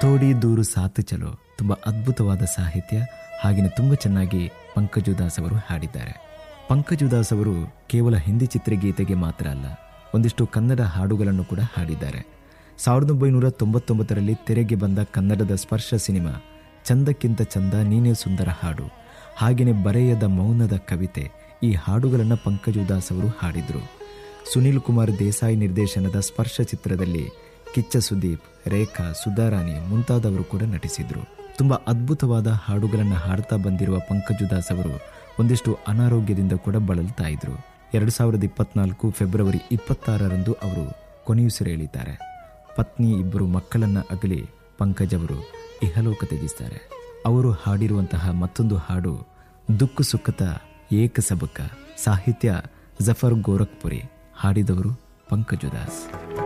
ತೋಡಿ ದೂರು ಸಾತು ಚಲೋ ತುಂಬ ಅದ್ಭುತವಾದ ಸಾಹಿತ್ಯ ಹಾಗೆಯೇ ತುಂಬ ಚೆನ್ನಾಗಿ ಪಂಕಜು ದಾಸ್ ಅವರು ಹಾಡಿದ್ದಾರೆ ಪಂಕಜು ದಾಸ್ ಅವರು ಕೇವಲ ಹಿಂದಿ ಚಿತ್ರಗೀತೆಗೆ ಮಾತ್ರ ಅಲ್ಲ ಒಂದಿಷ್ಟು ಕನ್ನಡ ಹಾಡುಗಳನ್ನು ಕೂಡ ಹಾಡಿದ್ದಾರೆ ಸಾವಿರದ ಒಂಬೈನೂರ ತೊಂಬತ್ತೊಂಬತ್ತರಲ್ಲಿ ತೆರೆಗೆ ಬಂದ ಕನ್ನಡದ ಸ್ಪರ್ಶ ಸಿನಿಮಾ ಚಂದಕ್ಕಿಂತ ಚಂದ ನೀನೇ ಸುಂದರ ಹಾಡು ಹಾಗೆಯೇ ಬರೆಯದ ಮೌನದ ಕವಿತೆ ಈ ಹಾಡುಗಳನ್ನು ಪಂಕಜು ದಾಸ್ ಅವರು ಹಾಡಿದರು ಸುನೀಲ್ ಕುಮಾರ್ ದೇಸಾಯಿ ನಿರ್ದೇಶನದ ಸ್ಪರ್ಶ ಚಿತ್ರದಲ್ಲಿ ಕಿಚ್ಚ ಸುದೀಪ್ ರೇಖಾ ಸುಧಾರಾಣಿ ಮುಂತಾದವರು ಕೂಡ ನಟಿಸಿದ್ರು ತುಂಬಾ ಅದ್ಭುತವಾದ ಹಾಡುಗಳನ್ನು ಹಾಡ್ತಾ ಬಂದಿರುವ ಪಂಕಜು ದಾಸ್ ಅವರು ಒಂದಿಷ್ಟು ಅನಾರೋಗ್ಯದಿಂದ ಕೂಡ ಬಳಲ್ತಾ ಇದ್ರು ಎರಡು ಸಾವಿರದ ಇಪ್ಪತ್ನಾಲ್ಕು ಫೆಬ್ರವರಿ ಇಪ್ಪತ್ತಾರರಂದು ಅವರು ಕೊನೆಯುಸಿರೆಳಿದ್ದಾರೆ ಪತ್ನಿ ಇಬ್ಬರು ಮಕ್ಕಳನ್ನ ಅಗಲಿ ಪಂಕಜ್ ಅವರು ಇಹಲೋಕ ತ್ಯಜಿಸ್ತಾರೆ ಅವರು ಹಾಡಿರುವಂತಹ ಮತ್ತೊಂದು ಹಾಡು ದುಕ್ಕು ಸುಖತ ಏಕ ಸಬಕ ಸಾಹಿತ್ಯ ಜಫರ್ ಗೋರಖ್ಪುರಿ ಹಾಡಿದವರು ಪಂಕಜು ದಾಸ್